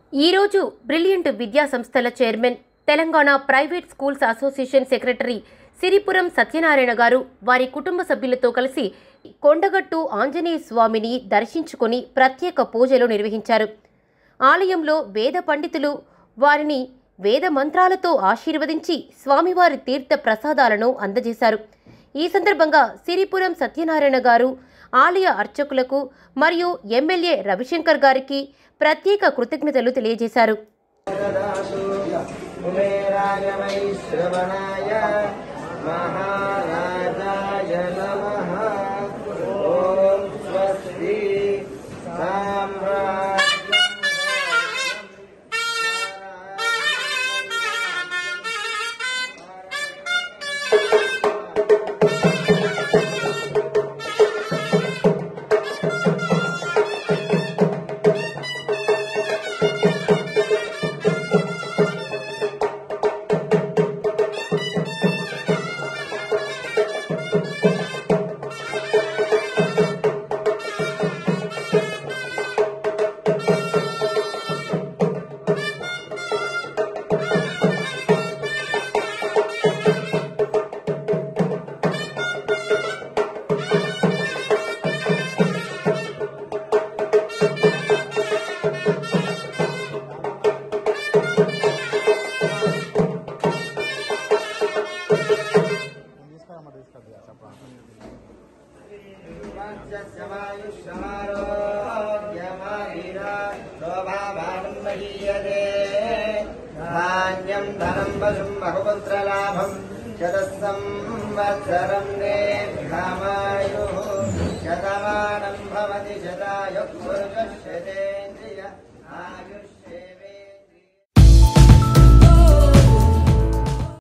ఈరోజు బ్రిలియంట్ విద్యా సంస్థల chairman Telangana private schools association secretary Siripuram Satyanarayana గారు వారి కుటుంబ సభ్యులతో కలిసి కొండగట్టు ఆంజనేయ స్వామిని దర్శించుకొని ప్రత్యేక పూజలు నిర్వహించారు ఆలయంలో వేద పండితులు వారిని వేద మంత్రాలతో ఆశీర్వదించి స్వామివారి తీర్థ ప్రసాదాలను అందజేశారు ఈ సందర్భంగా సిరిపురం సత్యనారాయణ గారు ఆలయ అర్చకులకు మరియు ఎమ్మెల్యే రవిశంకర్ గారికి ప్రత్యేక కృతజ్ఞతలు తెలియజేశారు ददातु कुबेराय वैश्रवणाय महाराजाय नमः ॐ स्वस्ति साम्राज्यं धान्यं धनं वशुं बहुपुत्रलाभं शतसंवत्सरं दीर्घमायुः शतमानं भवति शतायुः पुरुषश्यते